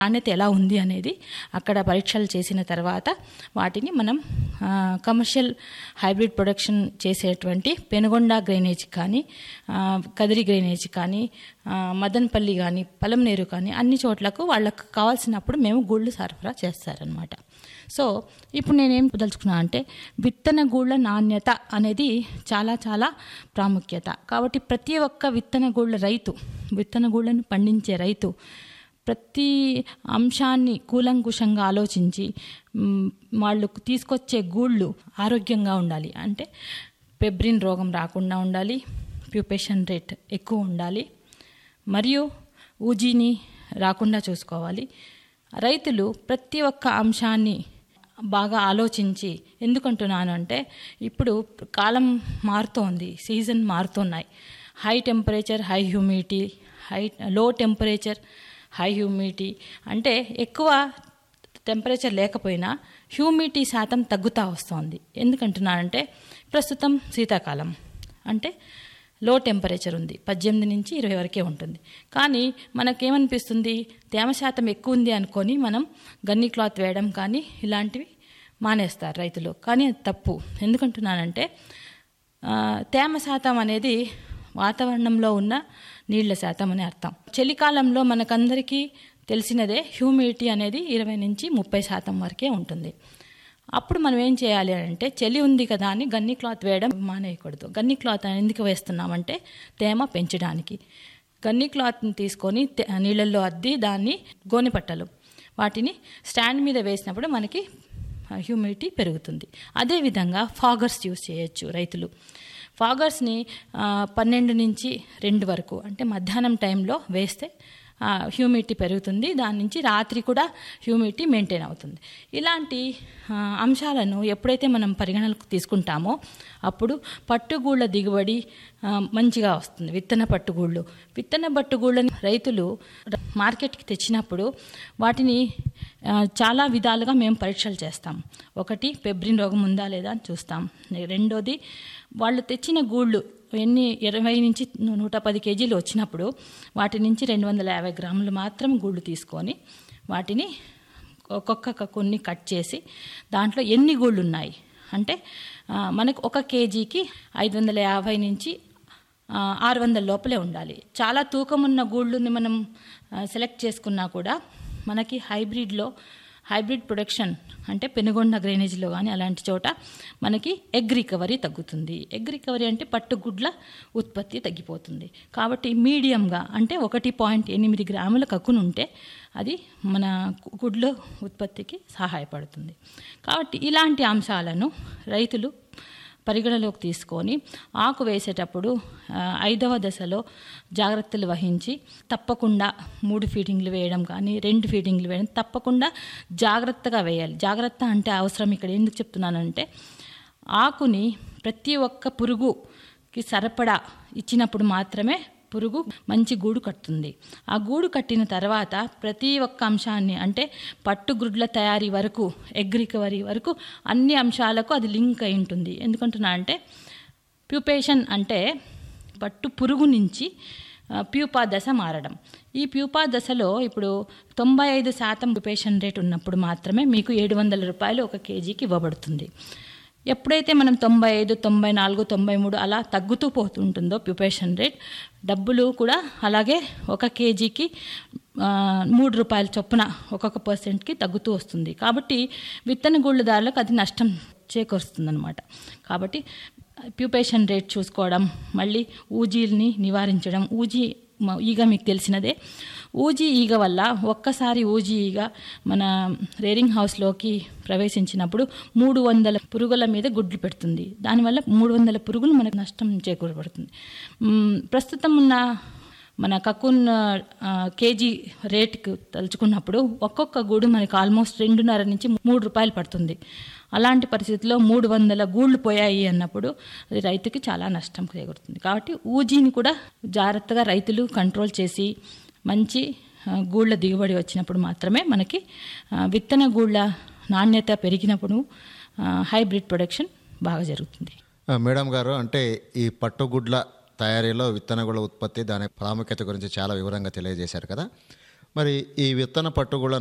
నాణ్యత ఎలా ఉంది అనేది అక్కడ పరీక్షలు చేసిన తర్వాత వాటిని మనం ఆ, కమర్షియల్ హైబ్రిడ్ ప్రొడక్షన్ చేసేటువంటి పెనుగొండ గ్రైనేజ్ కానీ ఆ, కదిరి గ్రైనేజ్ కానీ ఆ, మదన్పల్లి కానీ పలంనేరు కానీ అన్ని చోట్లకు వాళ్ళకు కావాల్సినప్పుడు మేము గూళ్ళు సరఫరా చేస్తారనమాట సో ఇప్పుడు నేనేం దలుచుకున్నా అంటే విత్తన గూళ్ళ నాణ్యత అనేది చాలా చాలా ప్రాముఖ్యత కాబట్టి ప్రతి ఒక్క విత్తన గూళ్ళ రైతు విత్తన గూళ్ళను పండించే రైతు ప్రతి అంశాన్ని కూలంకుషంగా ఆలోచించి మ్, వాళ్ళు తీసుకొచ్చే గూళ్ళు ఆరోగ్యంగా ఉండాలి అంటే పెబ్రిన్ రోగం రాకుండా ఉండాలి ప్యూపేషన్ రేట్ ఎక్కువ ఉండాలి మరియు ఊజీని రాకుండా చూసుకోవాలి రైతులు ప్రతి ఒక్క అంశాన్ని బాగా ఆలోచించి ఎందుకంటున్నాను అంటే ఇప్పుడు కాలం మారుతోంది సీజన్ మారుతున్నాయి high temperature high humidity high low temperature high humidity అంటే ఎక్కువ టెంపరేచర్ లేకపోయినా హ్యూమిడిటీ శాతం తగ్గుతూ వస్తుంది ఎందుకంటున్నానంటే ప్రస్తుతం శీతాకాలం అంటే లో టెంపరేచర్ ఉంది పద్దెనిమిది నుంచి ఇరవై వరకే ఉంటుంది కానీ మనకేమనిపిస్తుంది తేమ శాతం ఎక్కువ ఉంది అనుకొని మనం గన్ని క్లాత్ వేయడం కానీ ఇలాంటివి మానేస్తారు రైతులు కానీ అది తప్పు ఎందుకంటున్నానంటే ఆ, తేమ శాతం అనేది వాతావరణంలో ఉన్న నీళ్ల శాతం అని అర్థం చలికాలంలో మనకందరికీ తెలిసినదే హ్యూమిడిటీ అనేది ఇరవై నుంచి ముప్పై శాతం వరకే ఉంటుంది అప్పుడు మనం ఏం చేయాలి అంటే చలి ఉంది కదా అని గన్ని క్లాత్ వేయడం మానేయకూడదు గన్ని క్లాత్ ఎందుకు వేస్తున్నామంటే తేమ పెంచడానికి గన్ని క్లాత్ని తీసుకొని తే- నీళ్ళల్లో అద్ది దాన్ని గోనెపట్టలు వాటిని స్టాండ్ మీద వేసినప్పుడు మనకి హ్యూమిడిటీ పెరుగుతుంది అదేవిధంగా ఫాగర్స్ యూస్ చేయొచ్చు రైతులు ఫాగర్స్ని ఆ, పన్నెండు నుంచి రెండు వరకు అంటే మధ్యాహ్నం టైంలో వేస్తే హ్యూమిడిటీ పెరుగుతుంది దాని నుంచి రాత్రి కూడా హ్యూమిడిటీ మెయింటైన్ అవుతుంది ఇలాంటి ఆ, అంశాలను ఎప్పుడైతే మనం పరిగణనకు తీసుకుంటామో అప్పుడు పట్టుగూళ్ళ దిగుబడి ఆ, మంచిగా వస్తుంది విత్తన పట్టుగూళ్ళు విత్తన పట్టుగూళ్ళని రైతులు ర- మార్కెట్కి తెచ్చినప్పుడు వాటిని ఆ, చాలా విధాలుగా మేము పరీక్షలు చేస్తాం ఒకటి పెబ్రిన్ రోగం ఉందా లేదా అని చూస్తాం రెండోది వాళ్ళు తెచ్చిన గూళ్ళు ఎన్ని ఇరవై నుంచి నూట పది కేజీలు వచ్చినప్పుడు వాటి నుంచి రెండు వందల యాభై గ్రాములు మాత్రం గూళ్ళు తీసుకొని వాటిని ఒక్కొక్క కొన్ని కట్ చేసి దాంట్లో ఎన్ని గూళ్ళు ఉన్నాయి అంటే ఆ, మనకు ఒక కేజీకి ఐదు వందల యాభై నుంచి ఆ, ఆరు వందల లోపలే ఉండాలి చాలా తూకం ఉన్న గూళ్ళని మనం ఆ, సెలెక్ట్ చేసుకున్నా కూడా మనకి హైబ్రిడ్లో హైబ్రిడ్ ప్రొడక్షన్ అంటే పెనుగొండ గ్రైనేజ్లో కానీ అలాంటి చోట మనకి ఎగ్ రికవరీ తగ్గుతుంది ఎగ్ రికవరీ అంటే పట్టుగుడ్ల ఉత్పత్తి తగ్గిపోతుంది కాబట్టి మీడియంగా అంటే ఒకటి పాయింట్ ఎనిమిది గ్రాముల కక్కునుంటే అది మన గుడ్ల ఉత్పత్తికి సహాయపడుతుంది కాబట్టి ఇలాంటి అంశాలను రైతులు పరిగణలోకి తీసుకొని ఆకు వేసేటప్పుడు ఆ, ఐదవ దశలో జాగ్రత్తలు వహించి తప్పకుండా మూడు ఫీడింగ్లు వేయడం కానీ రెండు ఫీడింగ్లు వేయడం తప్పకుండా జాగ్రత్తగా వేయాలి జాగ్రత్త అంటే అవసరం ఇక్కడ ఎందుకు చెప్తున్నానంటే ఆకుని ప్రతి ఒక్క పురుగుకి సరిపడా ఇచ్చినప్పుడు మాత్రమే పురుగు మంచి గూడు కట్టుతుంది ఆ గూడు కట్టిన తర్వాత ప్రతి ఒక్క అంశాన్ని అంటే పట్టుగుడ్ల తయారీ వరకు ఎగ్ రికవరీ వరకు అన్ని అంశాలకు అది లింక్ అయి ఉంటుంది ఎందుకంటున్నా అంటే ప్యూపేషన్ అంటే పట్టు పురుగు నుంచి ఆ, ప్యూపా దశ మారడం ఈ ప్యూపా దశలో ఇప్పుడు తొంభై ఐదు శాతం ప్యూపేషన్ రేట్ ఉన్నప్పుడు మాత్రమే మీకు ఏడు వందల రూపాయలు ఒక కేజీకి ఇవ్వబడుతుంది ఎప్పుడైతే మనం తొంభై ఐదు తొంభై నాలుగు తొంభై మూడు అలా తగ్గుతూ పోతుంటుందో ప్యూపేషన్ రేట్ డబ్బులు కూడా అలాగే ఒక కేజీకి ఆ, మూడు రూపాయల చొప్పున ఒక్కొక్క పర్సెంట్కి తగ్గుతూ వస్తుంది కాబట్టి విత్తన గుళ్ళదారులకు అది నష్టం చేకూరుస్తుందన్నమాట కాబట్టి ప్యూపేషన్ రేట్ చూసుకోవడం మళ్ళీ ఊజీల్ని నివారించడం ఊజీ మ- ఈగ మీకు తెలిసినదే ఊజీ ఈగ వల్ల ఒక్కసారి ఊజీ ఈగ మన రేరింగ్ హౌస్లోకి ప్రవేశించినప్పుడు మూడు వందల పురుగుల మీద గుడ్లు పెడుతుంది దానివల్ల మూడు వందల పురుగులు మనకు నష్టం చేకూరబడుతుంది మ్, ప్రస్తుతం ఉన్న మన కక్కున్ ఆ, కేజీ రేటుకు తలుచుకున్నప్పుడు ఒక్కొక్క గూడు మనకి ఆల్మోస్ట్ రెండున్నర నుంచి మూడు రూపాయలు పడుతుంది అలాంటి పరిస్థితుల్లో మూడు వందల గూళ్ళు పోయాయి అన్నప్పుడు అది రైతుకి చాలా నష్టం చేకూరుతుంది కాబట్టి ఊజీని కూడా జాగ్రత్తగా రైతులు కంట్రోల్ చేసి మంచి ఆ, గూళ్ళ దిగుబడి వచ్చినప్పుడు మాత్రమే మనకి ఆ, విత్తన గూళ్ళ నాణ్యత పెరిగినప్పుడు ఆ, హైబ్రిడ్ ప్రొడక్షన్ బాగా జరుగుతుంది ఆ, మేడం గారు అంటే ఈ పట్టుగుడ్ల తయారీలో విత్తనగుళ్ళ ఉత్పత్తి దాని ప్రాముఖ్యత గురించి చాలా వివరంగా తెలియజేశారు కదా మరి ఈ విత్తన పట్టుగుళ్ళ